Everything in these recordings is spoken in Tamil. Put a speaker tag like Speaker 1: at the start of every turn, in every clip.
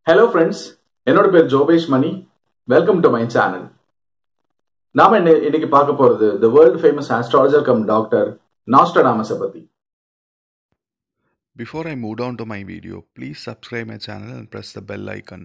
Speaker 1: ஹலோ ஃப்ரெண்ட்ஸ் என்னோட பேர் Jobesh Mani welcome to my channel நாம இன்னை- இன்னைக்கு பார்க்க போறது the world famous astrologer cum doctor நாஸ்டடாமஸை பத்தி
Speaker 2: Before I move on to my video, please subscribe my channel and press the bell icon.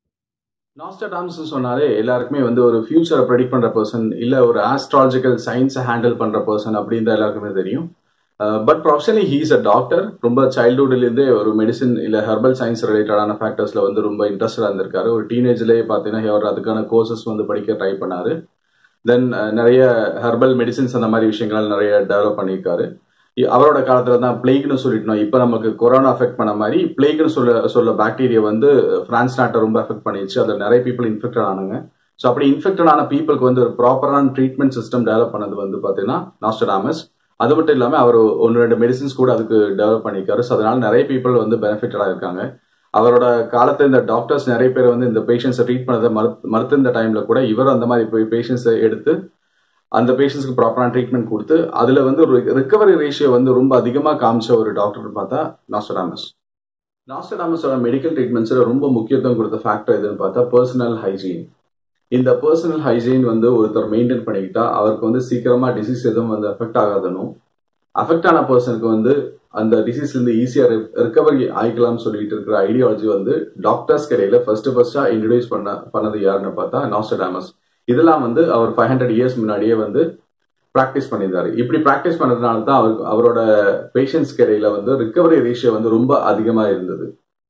Speaker 1: Nostradamus சொன்னாலே எல்லாருக்குமே வந்து ஒரு ஃபியூச்சரை ப்ரெடிக்ட் பண்ற பர்சன் இல்ல ஒரு ஆஸ்ட்ராலஜிக்கல் சயின்ஸை ஹேண்டில் பண்ற பர்சன் அப்படின்னு தான் எல்லாருக்குமே தெரியும் but professionally he's a doctor ரொம்ப சைல்ட்ஹுட்லேருந்தே ஒரு மெடிசன் இல்ல ஹெர்பல் சயின்ஸ் ரிலேட்டடான ஃபேக்டர்ஸ்ல வந்து ரொம்ப இன்ட்ரெஸ்டடா இருந்திருக்காரு ஒரு டீனேஜ்லேயே பார்த்தீங்கன்னா அவர் அதுக்கான கோர்சஸ் வந்து படிக்க ட்ரை பண்ணாரு தென் நிறைய ஹெர்பல் மெடிசின்ஸ் அந்த மாதிரி விஷயங்கள் நிறைய டெவலப் பண்ணியிருக்காரு இ- அவரோட காலத்துல தான் பிளேக்னு சொல்லிட்டோம் இப்போ நமக்கு கொரோனா அஃபெக்ட் பண்ண மாதிரி பிளேக்னு சொல்ல சொல்ல பாக்டீரியா வந்து பிரான்ஸ் நாட்டை ரொம்ப அஃபெக்ட் பண்ணிடுச்சு அதில் நிறைய பீப்புள் இன்ஃபெக்டட் ஆனாங்க ஸோ அப்படி இன்ஃபெக்டட் ஆன பீப்புளுக்கு வந்து ஒரு ப்ராப்பரான ட்ரீட்மெண்ட் சிஸ்டம் டெவலப் பண்ணது வந்து பார்த்தீங்கன்னா நாஸ்டடாமஸ் அது மட்டும் இல்லாமல் அவர் ஒன்று ரெண்டு மெடிசின்ஸ் கூட அதுக்கு டெவலப் பண்ணியிருக்காரு ஸோ அதனால நிறைய பீப்புள் வந்து பெனிஃபிட்டடாக இருக்காங்க அவரோட காலத்துல இந்த டாக்டர்ஸ் நிறைய பேர் வந்து இந்த பேஷண்ட்ஸை ட்ரீட் பண்ணதை மறுத்து மறுத்திருந்த டைம்ல கூட இவர் அந்த மாதிரி போய் பேஷண்ட்ஸை எடுத்து அந்த பேஷண்ட்ஸ்க்கு ப்ராப்பரான ட்ரீட்மெண்ட் கொடுத்து அதுல வந்து ஒரு ரிகவரி ரேஷியோ வந்து ரொம்ப அதிகமா காமிச்ச ஒரு டாக்டர் பார்த்தா நாஸ்டடாமஸ் நாஸ்டடாமஸோட மெடிக்கல் ட்ரீட்மெண்ட்ஸ்ல ரொம்ப முக்கியத்துவம் கொடுத்த ஃபேக்டர் எதுன்னு பார்த்தா பர்சனல் ஹைஜீன் இந்த பர்சனல் ஹைஜீன் வந்து ஒருத்தர் மெயின்டைன் பண்ணிக்கிட்டா அவருக்கு வந்து சீக்கிரமா டிசீஸ் எதுவும் வந்து அஃபெக்ட் ஆகாதனும் அஃபெக்ட் ஆன பர்சனுக்கு வந்து அந்த டிசீஸ்ல இருந்து ஈஸியா ரிகவரி ஆயிக்கலாம்னு சொல்லிட்டு இருக்கிற ஐடியாலஜி வந்து டாக்டர்ஸ் இடையில ஃபர்ஸ்ட் ஃபர்ஸ்டா இன்ட்ரடியூஸ் பண்ண பண்ணது யாருன்னு பார்த்தா நாஸ்டடாமஸ் இதெல்லாம் வந்து அவர் ஃபைவ் ஹண்ட்ரட் இயர்ஸ் முன்னாடியே வந்து ப்ராக்டிஸ் பண்ணியிருந்தாரு இப்படி ப்ராக்டிஸ் பண்ணதுனால தான் அவருக்கு அவரோட பேஷண்ட்ஸ்க்கு இடையில வந்து ரிகவரி ரேஷியோ வந்து ரொம்ப அதிகமா இருந்தது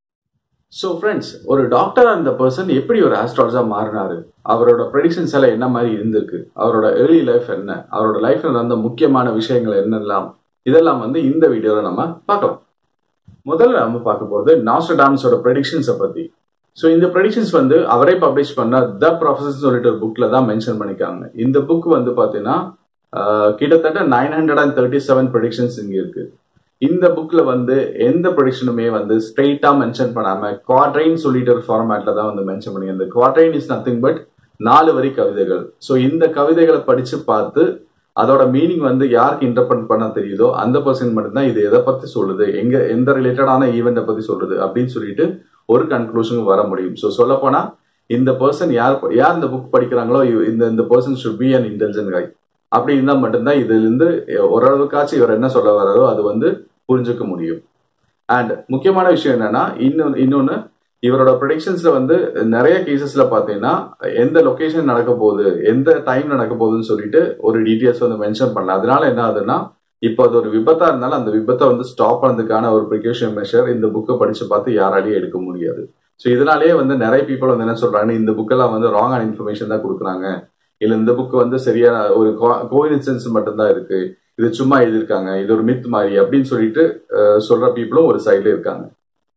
Speaker 1: ஸோ ஃப்ரெண்ட்ஸ் ஒரு டாக்டரா இருந்த பர்சன் எப்படி ஒரு ஆஸ்ட்ராலஜா மாறினாரு அவரோட ப்ரெடிக்ஷன்ஸ் எல்லாம் என்ன மாதிரி இருந்திருக்கு அவரோட ஏர்லி லைஃப் என்ன அவரோட லைஃப்ல நடந்த முக்கியமான விஷயங்கள் என்னெல்லாம் இதெல்லாம் வந்து இந்த வீடியோல நம்ம பார்க்கலாம் முதல்ல நம்ம பார்க்க போறது நாஸ்டடாம்ஸோட ப்ரெடிக்ஷன்ஸை பத்தி ஸோ இந்த ப்ரெடிக்ஷன்ஸ் வந்து அவரே பப்ளிஷ் பண்ண த ப்ரொஃபசர்ஸ் சொல்லிட்டு ஒரு புக்ல தான் மென்ஷன் பண்ணிக்காங்க இந்த புக் வந்து பாத்தீங்கன்னா ஆஹ், கிட்டத்தட்ட nine hundred and thirty seven predictions இங்க இருக்கு இந்த புக்ல வந்து எந்த ப்ரொடிக்ஷனுமே வந்து ஸ்ட்ரெயிட்டா மென்ஷன் பண்ணாம குவாட்ரைன் சொல்லிட்டு ஒரு ஃபார்மேட்ல தான் வந்து மென்ஷன் பண்ணி இந்த குவாட்ரைன் இஸ் நத்திங் பட் நாலு வரி கவிதைகள் ஸோ இந்த கவிதைகளை படிச்சு பார்த்து அதோட மீனிங் வந்து யாருக்கு இன்டர்பிரட் பண்ண தெரியுதோ அந்த பர்சன் மட்டும்தான் இது எதை பத்தி சொல்லுது எங்க எந்த ரிலேட்டடான ஈவெண்ட்டை பத்தி சொல்லுது அப்படின்னு சொல்லிட்டு ஒரு கன்க்ளூஷன் வர முடியும் ஸோ சொல்ல போனா இந்த பர்சன் யார் ப- யார் இந்த புக் படிக்கிறாங்களோ இவ- இந்த இந்த person should be an intelligent guy அப்படி இருந்தால் மட்டும்தான் இதுல இருந்து ஓரளவுக்காச்சும் இவர் என்ன சொல்ல வராரோ அது வந்து புரிஞ்சுக்க முடியும் அண்ட் முக்கியமான விஷயம் என்னன்னா இன்னொன்று இன்னொன்னு இவரோட ப்ரொடிக்ஷன்ஸ்ல வந்து நிறைய கேசஸ்ல பாத்தீங்கன்னா எந்த லொகேஷன் நடக்க போகுது எந்த டைம் நடக்க போகுதுன்னு சொல்லிட்டு ஒரு டீட்டெயில்ஸ் வந்து மென்ஷன் பண்ணல அதனால என்ன ஆகுதுன்னா இப்போ அது ஒரு விபத்தா இருந்தாலும் அந்த விபத்தை வந்து ஸ்டாப் பண்ணதுக்கான ஒரு ப்ரிகாஷன் மெஷர் இந்த புக்கை படிச்சு பார்த்து யாராலையும் எடுக்க முடியாது ஸோ இதனாலேயே வந்து நிறைய பீப்புள் வந்து என்ன சொல்றாங்க இந்த புக்கெல்லாம் வந்து ராங்கான இன்ஃபர்மேஷன் தான் கொடுக்குறாங்க இல்ல இந்த புக் வந்து சரியான ஒரு கோயின்சென்ஸ் மட்டும்தான் இருக்கு இது சும்மா எழுதியிருக்காங்க இது ஒரு மித் மாதிரி அப்படின்னு சொல்லிட்டு அஹ், சொல்ற பீப்புளும் ஒரு சைடுல இருக்காங்க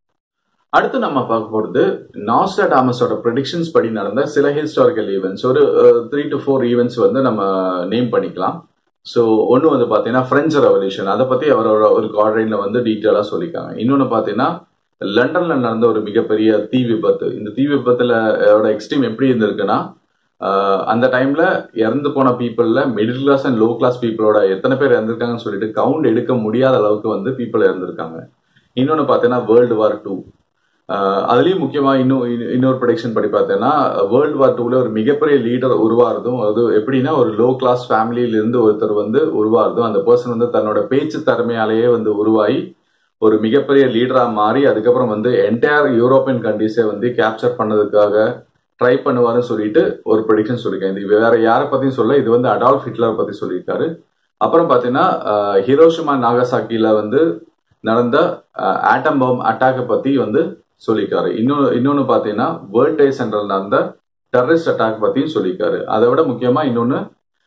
Speaker 1: அடுத்து நம்ம பார்க்க போறது நாஸ்டாடாமஸோட ப்ரெடிக்ஷன்ஸ் படி நடந்த சில ஹிஸ்டாரிக்கல் ஈவெண்ட்ஸ் ஒரு த்ரீ டு ஃபோர் ஈவெண்ட்ஸ் வந்து நம்ம நேம் பண்ணிக்கலாம் ஸோ ஒன்று வந்து பார்த்தீங்கன்னா ஃப்ரெஞ்ச் ரெவல்யூஷன் அதை பற்றி அவரோட ஒரு கார்டரில் வந்து டீட்டெயிலாக சொல்லியிருக்காங்க இன்னொன்று பார்த்தீங்கன்னா லண்டன்ல நடந்த ஒரு மிகப்பெரிய தீ விபத்து இந்த தீ விபத்துல எக்ஸ்ட்ரீம் எப்படி இருந்திருக்குன்னா ஆஹ் அந்த டைம்ல இறந்து போன பீப்புள்ல middle class and low class பீப்புளோட எத்தனை பேர் இறந்திருக்காங்கன்னு சொல்லிட்டு கவுண்ட் எடுக்க முடியாத அளவுக்கு வந்து பீப்புள் இறந்திருக்காங்க இன்னொன்று பார்த்தீங்கன்னா வேர்ல்டு வார் டூ அதுலயும் முக்கியமா இன்னும் இன்னும் இன்னொரு ப்ரொடக்ஷன் படி பார்த்தேன்னா வேர்ல்டு வார் டூல ஒரு மிகப்பெரிய லீடர் உருவாகிறதும் அது எப்படின்னா ஒரு லோ கிளாஸ் ஃபேமிலியில இருந்து ஒருத்தர் வந்து உருவாகிறதும் அந்த பர்சன் வந்து தன்னோட பேச்சு திறமையாலேயே வந்து உருவாகி ஒரு மிகப்பெரிய லீடரா மாறி அதுக்கப்புறம் வந்து என்டையர் யூரோப்பியன் கண்ட்ரிஸை வந்து கேப்சர் பண்ணதுக்காக ட்ரை பண்ணுவாருன்னு சொல்லிட்டு ஒரு ப்ரொடிக்ஷன் சொல்லியிருக்கேன் இது வேற யாரை பத்தியும் சொல்ல இது வந்து அடால்ஃப் ஹிட்லர் பத்தி சொல்லியிருக்காரு அப்புறம் பாத்தீங்கன்னா அஹ், ஹிரோஷிமா நாகசாக்கில வந்து நடந்த ஆட்டம் பாம் அட்டாக்கை பத்தி வந்து சொல்லியிருக்காரு இன்னொன்று இன்னொன்னு பாத்தீங்கன்னா வேர்ல்ட் ட்ரேட் சென்டர்ல நடந்த டெரரிஸ்ட் அட்டாக் பத்தியும் சொல்லியிருக்காரு அதை விட முக்கியமா இன்னொன்னு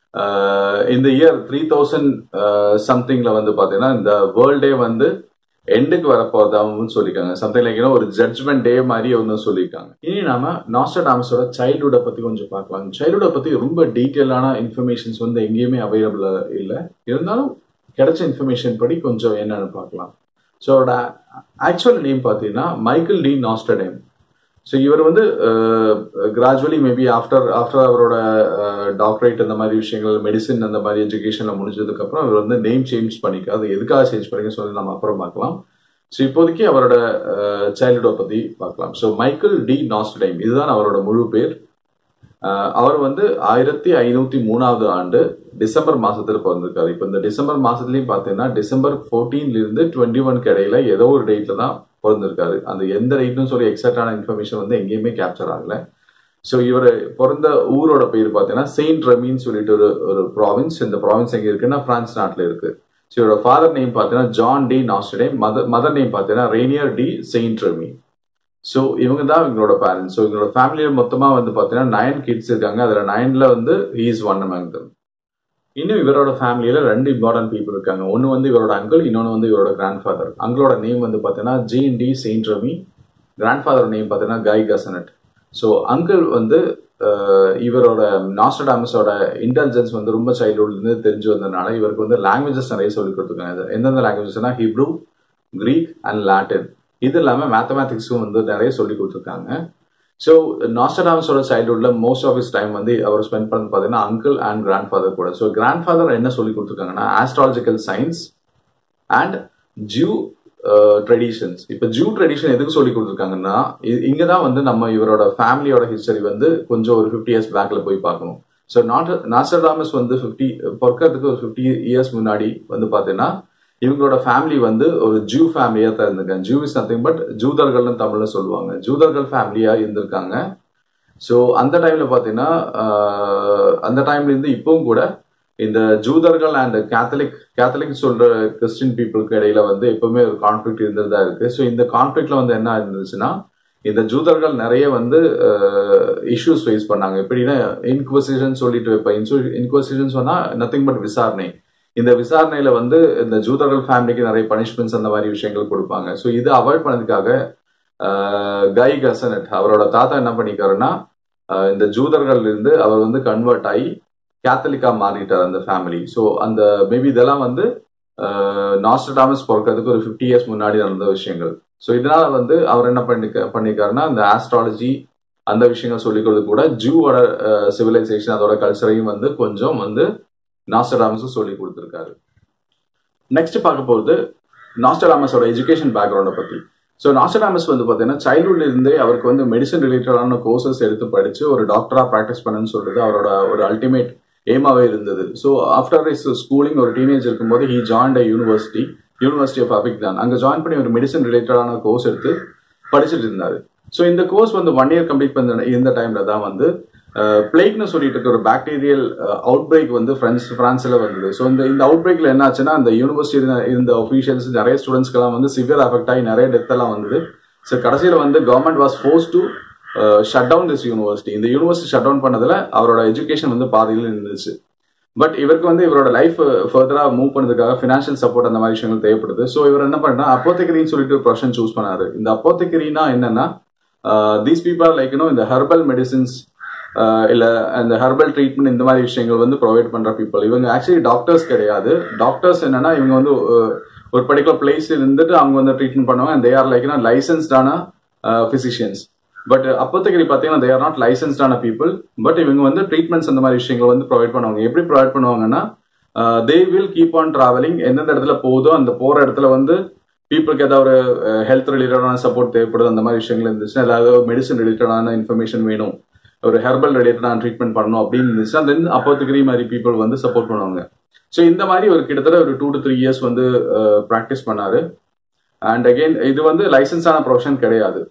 Speaker 1: அஹ், இந்த இயர் த்ரீ தௌசண்ட் சம்திங்ல வந்து பாத்தீங்கன்னா இந்த வேர்ல்டே வந்து எண்டுக்கு வரப்போதாவும் சொல்லியிருக்காங்க சம்திங் லைக் ஒரு ஜட்ஜ்மெண்ட் டே மாதிரி ஒன்று சொல்லியிருக்காங்க இனி நாம நாஸ்டடாமஸோட சைல்ட்ஹுட்டை பத்தி கொஞ்சம் பார்க்கலாம் சைல்ட்ஹுட்டை பத்தி ரொம்ப டீட்டெயிலான இன்ஃபர்மேஷன்ஸ் வந்து எங்கேயுமே அவைலபிள் இல்லை இருந்தாலும் கிடைச்ச இன்ஃபர்மேஷன் படி கொஞ்சம் என்னன்னு பார்க்கலாம் ஸோ அவரோட ஆக்சுவல் நேம் பார்த்தீங்கன்னா மைக்கேல் டி நாஸ்டடேம் ஸோ இவர் வந்து கிராஜுவலி மேபி ஆஃப்டர் ஆஃப்டர் அவரோட டாக்டரேட் அந்த மாதிரி விஷயங்கள் மெடிசின் அந்த மாதிரி எஜுகேஷனில் முடிஞ்சதுக்கப்புறம் இவர் வந்து நேம் சேஞ்ச் பண்ணிக்க அது எதுக்காக சேஞ்ச் பண்ணிக்க சொல்லி நம்ம அப்புறம் பார்க்கலாம் ஸோ இப்போதைக்கு அவரோட சைல்டுஹுட்டை பற்றி பார்க்கலாம் ஸோ மைக்கேல் டி நாஸ்டைம் இதுதான் அவரோட முழு பேர் அஹ் அவர் வந்து ஆயிரத்தி ஐநூத்தி மூணாவது ஆண்டு டிசம்பர் மாசத்துல பிறந்திருக்காரு இப்போ இந்த டிசம்பர் மாசத்துலயும் பாத்தீங்கன்னா டிசம்பர் 14 ல இருந்து டுவெண்ட்டி ஒன்க்கு இடையில ஏதோ ஒரு டேட்ல தான் பிறந்திருக்காரு அந்த எந்த டேட்னு சொல்லி எக்ஸாக்டான இன்ஃபர்மேஷன் வந்து எங்கேயுமே கேப்சர் ஆகல ஸோ இவர் பிறந்த ஊரோட பேர் பார்த்தீங்கன்னா செயின்ட் ரமின்னு சொல்லிட்டு ஒரு ஒரு ப்ராவின்ஸ் இந்த ப்ராவின்ஸ் எங்க இருக்குன்னா பிரான்ஸ் நாட்டில் இருக்கு ஸோ இவரோட ஃபாதர் நேம் பார்த்தீங்கன்னா John de Nostredame mother mother name பார்த்தீங்கன்னா Reyniere de Saint Remy so இவங்க தான் இவங்களோட பேரண்ட்ஸ் ஸோ இவங்களோட ஃபேமிலியில் மொத்தமாக வந்து பார்த்தீங்கன்னா நைன் கிட்ஸ் இருக்காங்க அதில் நைனில் வந்து ஹீஸ் ஒன் அமங் தம் இன்னும் இவரோட ஃபேமிலியில் ரெண்டு இம்பார்ட்டன்ட் பீப்புள் இருக்காங்க ஒன்று வந்து இவரோட அங்கிள் இன்னொன்று வந்து இவரோட கிராண்ட் ஃபாதர் அங்கிளோட நேம் வந்து பார்த்தீங்கன்னா Jean de Saint Remy grand father name பார்த்தீங்கன்னா கை கசனட் ஸோ அங்கிள் வந்து அஹ், இவரோட நாஸ்டடாமஸோட இன்டெலிஜென்ஸ் வந்து ரொம்ப சைல்ட்ஹுட்லேருந்து தெரிஞ்சு வந்ததுனால இவருக்கு வந்து லாங்குவேஜஸ் நிறைய சொல்லி கொடுத்துருக்காங்க எந்தெந்த லாங்குவேஜஸ்னா ஹிப்ரூ கிரீக் அண்ட் லாட்டின் இது இல்லாமல் மேத்தமேட்டிக்ஸும் வந்து நிறைய சொல்லி கொடுத்துருக்காங்க ஸோ நாஸ்டடாமஸோட சைல்ட்ஹுட்ல மோஸ்ட் ஆஃப் இஸ் டைம் வந்து அவர் ஸ்பெண்ட் பண்ணது பார்த்தீங்கன்னா அங்கிள் அண்ட் கிராண்ட் ஃபாதர் கூட ஸோ கிராண்ட் ஃபாதர் என்ன சொல்லி கொடுத்துருக்காங்கன்னா astrological science and Jew traditions இப்போ ஜூ ட்ரெடிஷன் எதுக்கு சொல்லி கொடுத்துருக்காங்கன்னா இ- இங்க தான் வந்து நம்ம இவரோட ஃபேமிலியோட ஹிஸ்டரி வந்து கொஞ்சம் ஒரு ஃபிஃப்டி இயர்ஸ் பேக்ல போய் பார்க்கணும் ஸோ நாட் நாஸ்டர்டாமஸ் வந்து ஃபிஃப்டி பொறுக்கிறதுக்கு ஒரு ஃபிஃப்டி இயர்ஸ் முன்னாடி வந்து பார்த்தீங்கன்னா இவங்களோட ஃபேமிலி வந்து ஒரு ஜூ ஃபேமிலியா தான் இருந்திருக்காங்க ஜூ இஸ் நத்திங் பட் ஜூதர்கள்னு தமிழ்ல சொல்லுவாங்க ஜூதர்கள் ஃபேமிலியா இருந்திருக்காங்க ஸோ அந்த டைம்ல பார்த்தீங்கன்னா ஆஹ், அந்த டைம்ல இருந்து இப்பவும் கூட இந்த ஜூதர்கள் அண்ட் கேத்தலிக் கேத்தலிக் சொல்ற கிறிஸ்டின் பீப்புளுக்கு இடையில வந்து எப்பவுமே ஒரு கான்ஃபிளிக் இருந்ததா இருக்கு ஸோ இந்த கான்ஃபிளிக்ல வந்து என்ன இருந்துச்சுன்னா இந்த ஜூதர்கள் நிறைய வந்து இஷ்யூஸ் ஃபேஸ் பண்ணாங்க எப்படின்னா இன்குவசிஷன் சொல்லிட்டு வைப்பேன் இன்குவசிஷன் சொன்னா நத்திங் பட் விசாரணை இந்த விசாரணையில வந்து இந்த ஜூதர்கள் ஃபேமிலிக்கு நிறைய பனிஷ்மெண்ட்ஸ் அந்த மாதிரி விஷயங்கள் கொடுப்பாங்க ஸோ இது அவாய்ட் பண்ணதுக்காக ஆஹ், கை கசனட் அவரோட தாத்தா என்ன பண்ணிக்காருன்னா ஆஹ், இந்த ஜூதர்கள் இருந்து அவர் வந்து கன்வெர்ட் ஆகி கேத்தலிக்கா மாறிட்டார் அந்த ஃபேமிலி ஸோ அந்த மேபி இதெல்லாம் வந்து நாஸ்டடாமஸ் பிறக்கிறதுக்கு ஒரு ஃபிஃப்டி இயர்ஸ் முன்னாடி நடந்த விஷயங்கள் ஸோ இதனால வந்து அவர் என்ன பண்ணிக்க பண்ணிருக்காருன்னா இந்த ஆஸ்ட்ராலஜி அந்த விஷயங்கள் சொல்லிக்கிறது கூட ஜூவோட சிவிலைசேஷன் அதோட கல்ச்சரையும் வந்து கொஞ்சம் வந்து நாஸ்டடாமஸும் சொல்லி கொடுத்துருக்காரு நெக்ஸ்ட் பார்க்க போகிறது நாஸ்டடாமஸோட எஜுகேஷன் பேக்ரவுண்டை பற்றி ஸோ நாஸ்டடாமஸ் வந்து பார்த்தீங்கன்னா சைல்ட்ஹுட்ல இருந்தே அவருக்கு வந்து மெடிசன் ரிலேட்டடான கோர்சஸ் எடுத்து படிச்சு ஒரு டாக்டரா ப்ராக்டிஸ் பண்ணுன்னு சொல்றது அவரோட ஒரு அல்டிமேட் ஏமாவே இருந்தது ஸோ ஆஃப்டர் இஸ் ஸ்கூலிங் ஒரு டீனேஜ் இருக்கும்போது he join a university university of அபிக்தான் அங்கே ஜாயின் பண்ணி ஒரு மெடிசன் ரிலேட்டடான கோர்ஸ் எடுத்து படிச்சுட்டு இருந்தாரு ஸோ இந்த கோர்ஸ் வந்து ஒன் இயர் கம்ப்ளீட் பண்ண இந்த டைம்ல தான் வந்து பிளேக்னு சொல்லிட்டு இருக்க ஒரு பாக்டீரியல் அவுட் பிரேக் வந்து பிரான்ஸ் பிரான்ஸ்ல வந்தது ஸோ இந்த இந்த அவுட் பிரேக்ல என்ன ஆச்சுன்னா அந்த யூனிவர்சிட்டி இருந்த ஒஃபீஷியல்ஸ் நிறைய ஸ்டூடெண்ட்ஸ்க்கெல்லாம் வந்து சிவியர் அஃபெக்ட் ஆகி நிறைய டெத் எல்லாம் வந்தது ஸோ கடைசியில் வந்து government was force to shut down this university இந்த யூனிவர்சிட்டி ஷட் டவுன் பண்ணதுல அவரோட எஜுகேஷன் வந்து பாதியில் இருந்துச்சு பட் இவருக்கு வந்து இவரோட லைஃப் ஃபர்தரா மூவ் பண்ணதுக்காக ஃபினான்ஷியல் சப்போர்ட் அந்த மாதிரி விஷயங்கள் தேவைப்படுது ஸோ இவர் என்ன பண்ணா அப்போத்தெக்கரின்னு சொல்லிட்டு ஒரு ப்ரொஃபஷன் சூஸ் பண்ணாரு இந்த அப்போத்தெக்கரினா என்னன்னா தீஸ் பீப்புள் லைக் இன்னும் இந்த ஹெர்பல் மெடிசின்ஸ் இல்ல அந்த ஹெர்பல் ட்ரீட்மெண்ட் இந்த மாதிரி விஷயங்கள் வந்து ப்ரொவைட் பண்ற பீப்புள் இவங்க ஆக்சுவலி டாக்டர்ஸ் கிடையாது டாக்டர்ஸ் என்னன்னா இவங்க வந்து அஹ், ஒரு பர்டிகுலர் பிளேஸ் இருந்துட்டு அவங்க வந்து ட்ரீட்மெண்ட் பண்ணுவாங்க தே ஆர் லைக் லைசன்ஸ்டான பிசிஷியன்ஸ் பட் அப்போத்தகிரி பார்த்தீங்கன்னா தே ஆர் நாட் லைசன்ஸ்டான பீப்புள் பட் இவங்க வந்து ட்ரீட்மெண்ட்ஸ் அந்த மாதிரி விஷயங்கள் வந்து ப்ரொவைட் பண்ணுவாங்க எப்படி ப்ரொவைட் பண்ணுவாங்கன்னா they will keep on travelling எந்தெந்த இடத்துல போகுதோ அந்த போற இடத்துல வந்து பீப்புளுக்கு ஏதாவது ஒரு ஹெல்த் ரிலேட்டடான சப்போர்ட் தேவைப்படுது அந்த மாதிரி விஷயங்கள் இருந்துச்சுன்னா ஏதாவது மெடிசன் ரிலேட்டடான இன்ஃபர்மேஷன் வேணும் ஒரு ஹெர்பல் ரிலேட்டடான ட்ரீட்மெண்ட் பண்ணணும் அப்படின்னு இருந்துச்சுன்னா தென் அப்போத்துக்கிரி மாதிரி பீப்புள் வந்து சப்போர்ட் பண்ணுவாங்க ஸோ இந்த மாதிரி ஒரு கிட்டத்தட்ட ஒரு டூ டு த்ரீ இயர்ஸ் வந்து ப்ராக்டிஸ் பண்ணாரு அண்ட் அகெயின் இது வந்து லைசன்ஸான ப்ரொஃபஷன் கிடையாது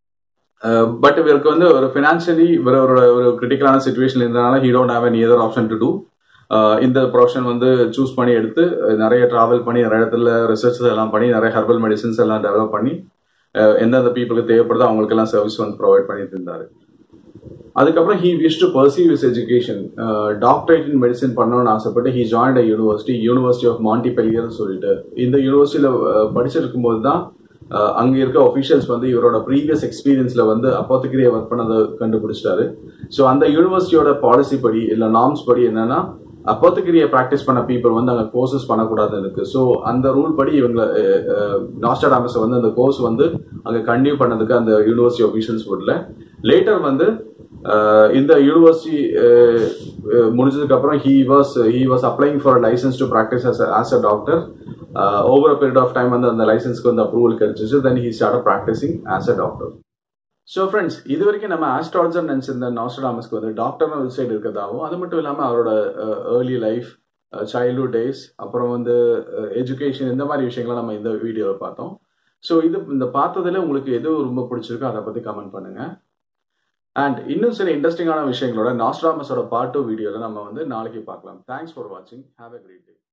Speaker 1: பட் இவருக்கு வந்து ஒரு ஃபினான்ஷியலி இவர் ஒரு ஒரு கிரிட்டிக்கலான சுச்சுவேஷன் இருந்தனால he don't have any other option to do இந்த ப்ரொஃபஷன் வந்து சூஸ் பண்ணி எடுத்து அஹ், நிறைய டிராவல் பண்ணி நிறைய இடத்துல ரிசர்ச்சஸ் எல்லாம் பண்ணி நிறைய ஹெர்பல் மெடிசன்ஸ் எல்லாம் டெவலப் பண்ணி அஹ், எந்தெந்த பீப்புளுக்கு தேவைப்படுதோ அவங்களுக்கு எல்லாம் சர்வீஸ் வந்து ப்ரொவைட் பண்ணிட்டு இருந்தாரு அதுக்கப்புறம் he wish to pursue his education doctorate in medicine பண்ணணும்னு ஆசைப்பட்டு he join a university university of மாண்டிபெலியர்னு சொல்லிட்டு இந்த யூனிவர்சிட்டியில படிச்சிருக்கும் போது தான் அஹ், அங்க இருக்க ஒஃபிஷியல்ஸ் வந்து இவரோட ப்ரீவியஸ் எக்ஸ்பீரியன்ஸ்ல வந்து அப்போத்துக்கிரியை ஒர்க் பண்ணதை கண்டுபிடிச்சிட்டாரு ஸோ அந்த யூனிவர்சிட்டியோட பாலிசி படி இல்ல நார்ம்ஸ் படி என்னன்னா அப்போத்துக்கிரியை ப்ராக்டிஸ் பண்ண பீப்புள் வந்து அங்கே கோர்சஸ் பண்ணக்கூடாதுன்னு இருக்கு ஸோ அந்த ரூல் படி இவங்க நாஸ்டாடாமஸ் வந்து அந்த கோர்ஸ் வந்து அங்கே கண்டினியூ பண்ணதுக்கு அந்த யூனிவர்சிட்டி ஒஃபிஷியல்ஸ் விடல லேட்டர் வந்து அஹ், இந்த யூனிவர்சிட்டி முடிஞ்சதுக்கு அப்புறம் he was he was applying for licence to practise as a doctor over period of time வந்து அந்த லைசன்ஸ்க்கு வந்து அப்ரூவல் கிடைச்சிச்சு then he start practising as a doctor so friends இது வரைக்கும் நம்ம ஆஸ்ட்ராலஜர் நினச்சிருந்த நாஸ்ட்ராமஸ்க்கு வந்து டாக்டர்னு ஒரு சைடு இருக்கிறதாகவும் அது மட்டும் இல்லாமல் அவரோட ஏர்லி லைஃப் சைல்ட்ஹுட் டேஸ் அப்புறம் வந்து எஜுகேஷன் இந்த மாதிரி விஷயங்கள்லாம் நம்ம இந்த வீடியோவில் பார்த்தோம் ஸோ இது இந்த பார்த்ததுல உங்களுக்கு எது ரொம்ப பிடிச்சிருக்கோ அதை பற்றி கமெண்ட் பண்ணுங்க அண்ட் இன்னும் சில இன்ட்ரெஸ்டிங்கான விஷயங்களோட நாஸ்ட்ராமஸோட பார்ட் டூ வீடியோவில் நம்ம வந்து நாளைக்கு பார்க்கலாம் தேங்க்ஸ் ஃபார் வாட்சிங் ஹாவ் அ கிரேட் டே